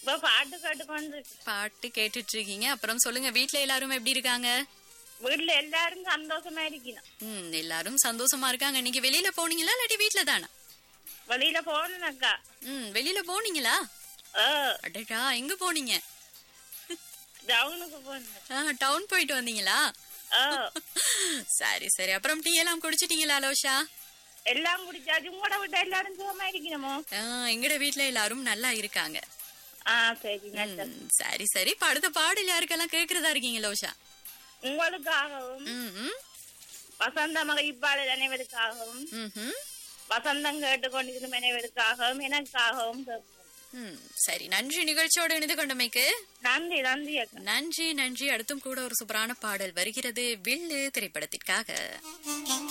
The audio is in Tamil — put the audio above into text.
இப்ப பாட்டு கேட்டு கொண்டு பாட்டு கேட்டுட்டு இருக்கீங்க அப்புறம் சொல்லுங்க வீட்ல எல்லாரும் எப்படி இருக்காங்க வீட்டுல எல்லாரும் சந்தோஷமா இருக்கணும் ம் எல்லாரும் சந்தோஷமா இருக்காங்க நீங்க வெளியில போனீங்களா இல்லாட்டி வீட்ல தானா வெளியில போனேனக்கா ம் வெளியில போனீங்களா ஓ அடடா எங்க போனீங்க டவுனுக்கு போனேன் டவுன் போயிட்டு வந்தீங்களா ஓ சரி சரி அப்புறம் டீ எல்லாம் குடிச்சிட்டீங்களா லோஷா எல்லாம் குடிச்சாச்சு உங்களோட விட்டு எல்லாரும் சுகமா இருக்கணுமோ ஆ, எங்கட வீட்ல எல்லாரும் நல்லா இருக்காங்க ஆ சரி நல்லது. ம், சரி சரி இப்ப அடுத்த பாடல் யாருக்கெல்லாம் கேக்குறதா இருக்கீங்க லோஷா உங்களுக்காகவும் ம் ம் வசந்த மகிழ்ப்பாளர் அனைவருக்காகவும் ம் ம் வசந்தம் கேட்டுக்கொண்டிருக்கும் அனைவருக்காகவும் எனக்காகவும் கேட்போம். ம் சரி நன்றி நிகழ்ச்சியோட இணைந்து கொண்டமைக்கு நன்றி நன்றி அக்கா நன்றி நன்றி அடுத்தும் கூட ஒரு சூப்பரான பாடல் வருகிறது வில்லு திரைப்படத்திற்காக